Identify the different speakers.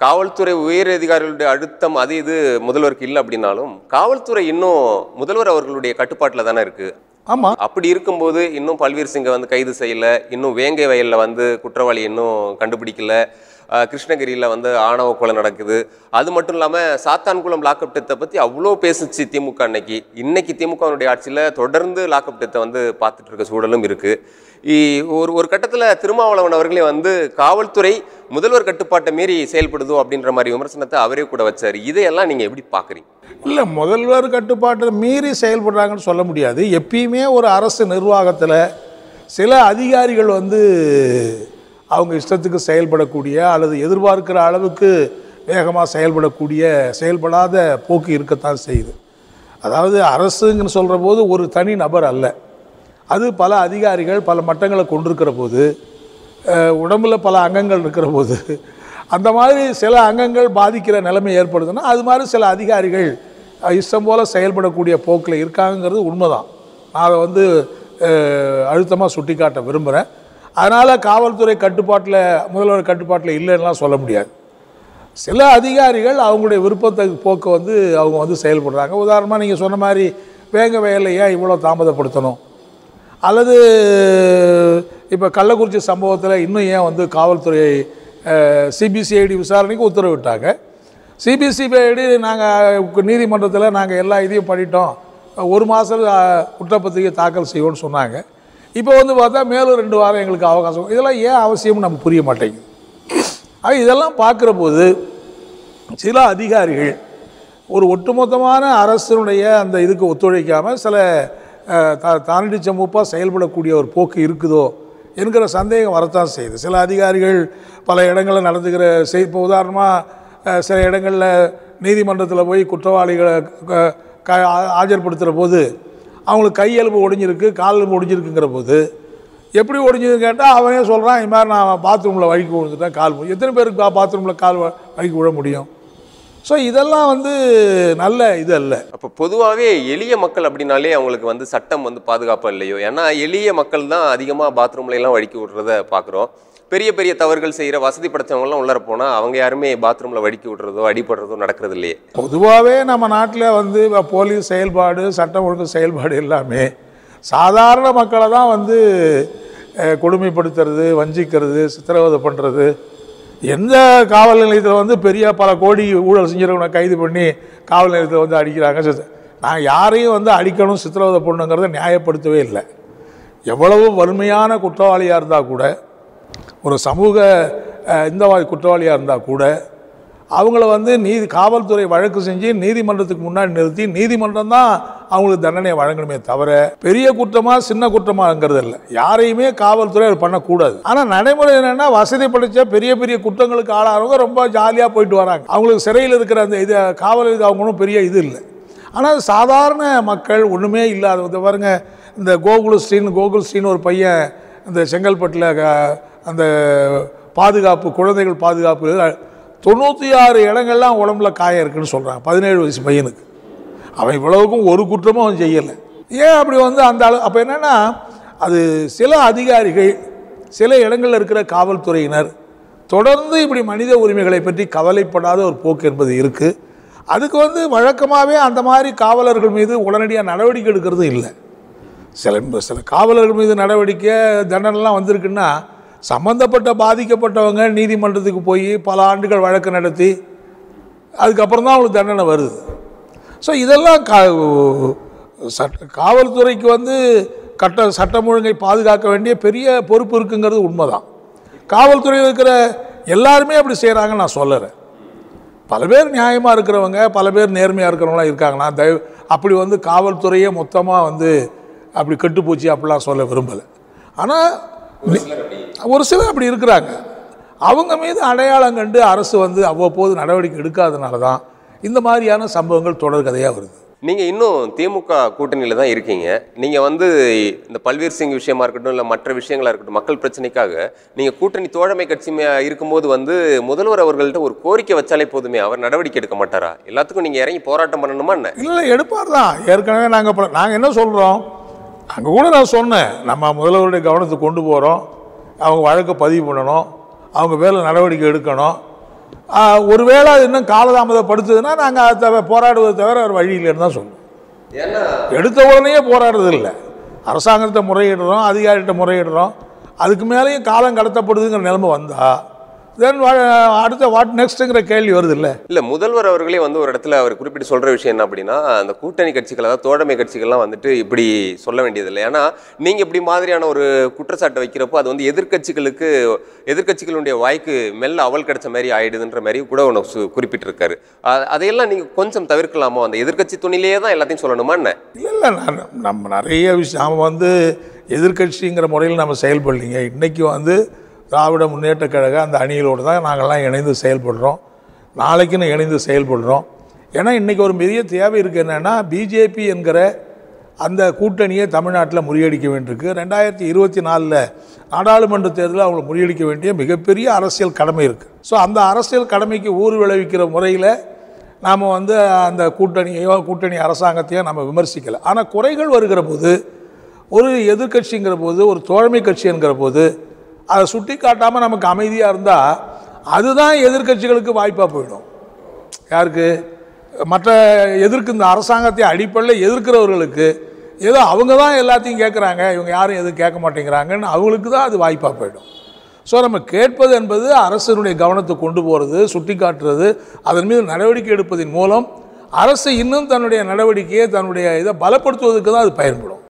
Speaker 1: காவல்துறை உயர் அதிகாரிகளுடைய அழுத்தம் அது இது முதல்வருக்கு இல்லை அப்படின்னாலும் காவல்துறை இன்னும் முதல்வர் அவர்களுடைய கட்டுப்பாட்டில் தானே இருக்கு
Speaker 2: ஆமாம்
Speaker 1: அப்படி இருக்கும்போது இன்னும் பல்வீர் சிங்கை வந்து கைது செய்யல இன்னும் வேங்கை வயல்ல வந்து குற்றவாளி இன்னும் கண்டுபிடிக்கல அஹ் கிருஷ்ணகிரியில வந்து ஆணவ கொலை நடக்குது அது மட்டும் இல்லாம சாத்தான்குளம் லாக்அப் டெத்தை பத்தி அவ்வளோ பேசுச்சு திமுக அன்னைக்கு இன்னைக்கு திமுகவினுடைய ஆட்சியில தொடர்ந்து லாக்அப் டெத்தை வந்து பார்த்துட்டு இருக்க சூழலும் இருக்கு இ- ஒரு ஒரு கட்டத்துல திருமாவளவன் அவர்களே வந்து காவல்துறை முதல்வர் கட்டுப்பாட்டை மீறி செயல்படுதோ அப்படின்ற மாதிரி விமர்சனத்தை அவரே கூட வச்சாரு இதையெல்லாம் நீங்க எப்படி பாக்குறீங்க
Speaker 2: இல்லை முதல்வர் கட்டுப்பாட்டை மீறி செயல்படுறாங்கன்னு சொல்ல முடியாது எப்பயுமே ஒரு அரசு நிர்வாகத்தில் சில அதிகாரிகள் வந்து அவங்க இஷ்டத்துக்கு செயல்படக்கூடிய அல்லது எதிர்பார்க்கிற அளவுக்கு வேகமாக செயல்படக்கூடிய செயல்படாத போக்கு இருக்கத்தான் செய்யுது அதாவது அரசுங்கன்னு சொல்கிற போது ஒரு தனி நபர் அல்ல அது பல அதிகாரிகள் பல மட்டங்களை கொண்டிருக்கிற போது அஹ், உடம்புல பல அங்கங்கள் இருக்கிற போது அந்த மாதிரி சில அங்கங்கள் பாதிக்கிற நிலைமை ஏற்படுதுன்னா அது மாதிரி சில அதிகாரிகள் அஹ், இஷ்டம் போல் செயல்படக்கூடிய போக்கில் இருக்காங்கங்கிறது உண்மைதான் நான் அதை வந்து அழுத்தமாக சுட்டிக்காட்ட விரும்புகிறேன் அதனால் காவல்துறை கட்டுப்பாட்டில் முதல்வர் கட்டுப்பாட்டில் இல்லைன்னுலாம் சொல்ல முடியாது சில அதிகாரிகள் அவங்களுடைய விருப்பத்தை போக்க வந்து அவங்க வந்து செயல்படுறாங்க உதாரணமாக நீங்கள் சொன்ன மாதிரி வேங்க வயலில் ஏன் இவ்வளோ தாமதப்படுத்தணும் அல்லது இப்போ கள்ளக்குறிச்சி சம்பவத்தில் இன்னும் ஏன் வந்து காவல்துறை சிபிசிஐடி விசாரணைக்கு உத்தரவிட்டாங்க சிபிசிஐடி நாங்கள் நீதிமன்றத்தில் நாங்கள் எல்லா இதையும் பண்ணிட்டோம் ஒரு மாதம் குற்றப்பத்திரிகை தாக்கல் செய்வோம்னு சொன்னாங்க இப்போ வந்து பார்த்தா மேலும் ரெண்டு வாரம் எங்களுக்கு அவகாசம் இதெல்லாம் ஏன் அவசியம்னு நமக்கு புரிய மாட்டேங்குது ஆக இதெல்லாம் பார்க்குற போது சில அதிகாரிகள் ஒரு ஒட்டுமொத்தமான அரசினுடைய அந்த இதுக்கு ஒத்துழைக்காமல் சில அஹ், தா தானடி சமூப்பாக செயல்படக்கூடிய ஒரு போக்கு இருக்குதோ என்கிற சந்தேகம் வரத்தான் செய்யுது சில அதிகாரிகள் பல இடங்களில் நடந்துக்கிற செய் இப்போ உதாரணமாக சில இடங்களில் நீதிமன்றத்தில் போய் குற்றவாளிகளை க- க- ஆ- ஆஜர்படுத்துகிற போது அவங்களுக்கு கையெலும்பு ஒடிஞ்சிருக்கு கால் எலும்பு ஒடிஞ்சிருக்குங்கிற போது எப்படி ஒடிஞ்சதுன்னு கேட்டால் அவனே சொல்கிறான் இது மாதிரி நான் பாத்ரூமில் வழுக்கி விழுந்துட்டேன் கால் மு- எத்தனை பேருக்கு பா பாத்ரூமில் கால் வ- வழுக்கி விழ முடியும் ஸோ இதெல்லாம் வந்து நல்ல இது அல்ல
Speaker 1: அப்போ பொதுவாகவே எளிய மக்கள் அப்படின்னாலே அவங்களுக்கு வந்து சட்டம் வந்து பாதுகாப்பாக இல்லையோ ஏன்னா எளிய மக்கள் தான் அதிகமாக பாத்ரூம்ல எல்லாம் வழுக்கி விடுறத பார்க்குறோம் பெரிய பெரிய தவறுகள் செய்கிற வசதி படைச்சவங்கலாம் உள்ளர போனால் அவங்க யாருமே பாத்ரூமில் வழுக்கி விடுறதோ அடிபடுறதோ நடக்கிறது இல்லையே
Speaker 2: பொதுவாகவே நம்ம நாட்டில் வந்து இப்ப போலீஸ் செயல்பாடு சட்டம் ஒழுங்கு செயல்பாடு எல்லாமே சாதாரண மக்களை தான் வந்து அஹ், கொடுமைப்படுத்துறது வஞ்சிக்கிறது சித்திரவதை பண்ணுறது எந்த காவல் நிலையத்தில் வந்து பெரிய பல கோடி ஊழல் செஞ்சவங்களை கைது பண்ணி காவல் நிலையத்தில் வந்து அடிக்கிறாங்க சித்த- நான் யாரையும் வந்து அடிக்கணும் சித்திரவதை பண்ணணுங்கிறத நியாயப்படுத்தவே இல்லை எவ்வளவு வலிமையான குற்றவாளியாக இருந்தால் கூட ஒரு சமூக அஹ், இந்த மாதிரி குற்றவாளியாக இருந்தால் கூட அவங்கள வந்து நீதி காவல்துறை வழக்கு செஞ்சு நீதிமன்றத்துக்கு முன்னாடி நிறுத்தி நீதிமன்றம் தான் அவங்களுக்கு தண்டனை வழங்கணுமே தவிர பெரிய குற்றமா சின்ன குற்றமாங்கிறது இல்லை யாரையுமே காவல்துறை அது பண்ணக்கூடாது ஆனால் நடைமுறை என்னன்னா வசதி படைச்ச பெரிய பெரிய குற்றங்களுக்கு ஆளாகிறவங்க ரொம்ப ஜாலியாக போயிட்டு வராங்க அவங்களுக்கு சிறையில் இருக்கிற அந்த இது காவல் இது அவங்க ஒன்றும் பெரிய இது இல்லை ஆனால் சாதாரண மக்கள் ஒன்றுமே இல்லாத இந்த பாருங்க இந்த கோகுல் ஸ்ரீன் கோகுல் ஸ்ரீன் ஒரு பையன் இந்த செங்கல்பட்டில் க- அந்த பாதுகாப்பு குழந்தைகள் பாதுகாப்பு தொண்ணூற்றி ஆறு இடங்கள்லாம் உடம்புல காயம் இருக்குன்னு சொல்கிறாங்க பதினேழு வயசு பையனுக்கு அவன் இவ்வளவுக்கும் ஒரு குற்றமும் அவன் செய்யலை ஏன் அப்படி வந்து அந்த அளவு அப்போ என்னென்னா அது சில அதிகாரிகள் சில இடங்களில் இருக்கிற காவல்துறையினர் தொடர்ந்து இப்படி மனித உரிமைகளை பற்றி கவலைப்படாத ஒரு போக்கு என்பது இருக்குது அதுக்கு வந்து வழக்கமாகவே அந்த மாதிரி காவலர்கள் மீது உடனடியாக நடவடிக்கை எடுக்கிறது இல்லை சில சில காவலர்கள் மீது நடவடிக்கை தண்டனைலாம் வந்திருக்குன்னா சம்பந்தப்பட்ட பாதிக்கப்பட்டவங்க நீதிமன்றத்துக்கு போய் பல ஆண்டுகள் வழக்கு நடத்தி அதுக்கப்புறம் தான் அவங்களுக்கு தண்டனை வருது ஸோ இதெல்லாம் கா சட்ட காவல்துறைக்கு வந்து கட்ட சட்டம் ஒழுங்கை பாதுகாக்க வேண்டிய பெரிய பொறுப்பு இருக்குங்கிறது உண்மைதான் காவல்துறையில் இருக்கிற எல்லாருமே அப்படி செய்கிறாங்கன்னு நான் சொல்லறேன் பல பேர் நியாயமாக இருக்கிறவங்க பல பேர் நேர்மையாக இருக்கிறவங்களாம் இருக்காங்க நான் தயவு அப்படி வந்து காவல்துறையே மொத்தமாக வந்து அப்படி கெட்டுப்போச்சு அப்படிலாம் சொல்ல விரும்பலை ஆனால் ஒரு சிலர் அப்படி இருக்கிறாங்க அவங்க மீது அடையாளம் கண்டு அரசு வந்து அவ்வப்போது நடவடிக்கை எடுக்காதனால தான் இந்த மாதிரியான சம்பவங்கள் தொடர்கதையாக வருது
Speaker 1: நீங்கள் இன்னும் திமுக கூட்டணியில் தான் இருக்கீங்க நீங்கள் வந்து இந்த பல்வீர் சிங் விஷயமா இருக்கட்டும் இல்லை மற்ற விஷயங்களா இருக்கட்டும் மக்கள் பிரச்சனைக்காக நீங்கள் கூட்டணி தோழமை கட்சி மே- இருக்கும்போது வந்து முதல்வர் அவர்கள்ட்ட ஒரு கோரிக்கை வச்சாலே போதுமே அவர் நடவடிக்கை எடுக்க மாட்டாரா எல்லாத்துக்கும் நீங்கள் இறங்கி போராட்டம் பண்ணணுமா என்ன
Speaker 2: இல்லை எடுப்பார் தான் ஏற்கனவே நாங்கள் நாங்கள் என்ன சொல்கிறோம் அங்கே கூட நான் சொன்னேன் நம்ம முதல்வருடைய கவனத்துக்கு கொண்டு போகிறோம் அவங்க வழக்கை பதிவு பண்ணணும் அவங்க மேலே நடவடிக்கை எடுக்கணும் ஆஹ், ஒருவேளை அது இன்னும் காலதாமதப்படுத்துதுன்னா நாங்கள் அதை தவிர போராடுவதை தவிர ஒரு வழி இல்லைன்னு தான் சொல்லுவோம்
Speaker 1: ஏன்னா
Speaker 2: எடுத்த உடனேயே போராடுறது இல்லை அரசாங்கத்தை முறையிடுறோம் அதிகாரிகிட்ட முறையிடுறோம் அதுக்கு மேலேயும் காலம் கடத்தப்படுதுங்கிற நிலைமை வந்தால் தென் அடுத்த வாட் நெக்ஸ்ட்டுங்கிற கேள்வி வருது இல்லை
Speaker 1: இல்ல முதல்வர் அவர்களே வந்து ஒரு இடத்துல அவர் குறிப்பிட்டு சொல்ற விஷயம் என்ன அப்படின்னா அந்த கூட்டணி கட்சிகள் அதாவது தோழமை கட்சிகள்லாம் வந்துட்டு இப்படி சொல்ல வேண்டியதில்லை ஏன்னா நீங்க இப்படி மாதிரியான ஒரு குற்றச்சாட்டை வைக்கிறப்போ அது வந்து எதிர்க்கட்சிகளுக்கு எதிர்க்கட்சிகளுடைய வாய்க்கு மெல்ல அவல் கிடைச்ச மாதிரி ஆயிடுதுன்ற மாதிரி கூட ஒன்று சு- குறிப்பிட்டிருக்காரு அ- அதையெல்லாம் நீங்க கொஞ்சம் தவிர்க்கலாமோ அந்த எதிர்க்கட்சி துணிலேயே தான் எல்லாத்தையும் சொல்லணுமா என்ன
Speaker 2: இல்லை இல்லை நான் நம்ம நிறைய விஷயம் நாம் வந்து எதிர்க்கட்சிங்கிற முறையில் நம்ம செயல்படலைங்க இன்றைக்கி வந்து திராவிட முன்னேற்ற கழக அந்த அணிகளோடு தான் நாங்கள்லாம் இணைந்து செயல்படுறோம் நாளைக்குன்னு இணைந்து செயல்படுறோம் ஏன்னா இன்றைக்கி ஒரு பெரிய தேவை இருக்குது என்னென்னா பிஜேபி என்கிற அந்த கூட்டணியை தமிழ்நாட்டில் முறியடிக்க வேண்டியிருக்கு ரெண்டாயிரத்தி இருபத்தி நாலில் நாடாளுமன்ற தேர்தலில் அவங்களை முறியடிக்க வேண்டிய மிகப்பெரிய அரசியல் கடமை இருக்குது ஸோ அந்த அரசியல் கடமைக்கு ஊறு விளைவிக்கிற முறையில் நாம் வந்து அந்த கூட்டணியோ கூட்டணி அரசாங்கத்தையோ நம்ம விமர்சிக்கலை ஆனால் குறைகள் வருகிற போது ஒரு எதிர்க்கட்சிங்கிற போது ஒரு தோழமை கட்சி என்கிற போது அதை சுட்டி காட்டாமல் நமக்கு அமைதியாக இருந்தால் அதுதான் எதிர்க்கட்சிகளுக்கு வாய்ப்பாக போயிடும் யாருக்கு மற்ற எதிர்க்கு இந்த அரசாங்கத்தை அடிப்படையில் எதிர்க்கிறவர்களுக்கு ஏதோ அவங்க தான் எல்லாத்தையும் கேட்குறாங்க இவங்க யாரும் எதுவும் கேட்க மாட்டேங்கிறாங்கன்னு அவங்களுக்கு தான் அது வாய்ப்பாக போயிடும் ஸோ நம்ம கேட்பது என்பது அரசினுடைய கவனத்தை கொண்டு போகிறது சுட்டி காட்டுறது அதன் மீது நடவடிக்கை எடுப்பதன் மூலம் அரசு இன்னும் தன்னுடைய நடவடிக்கையை தன்னுடைய இதை பலப்படுத்துவதற்கு தான் அது பயன்படும்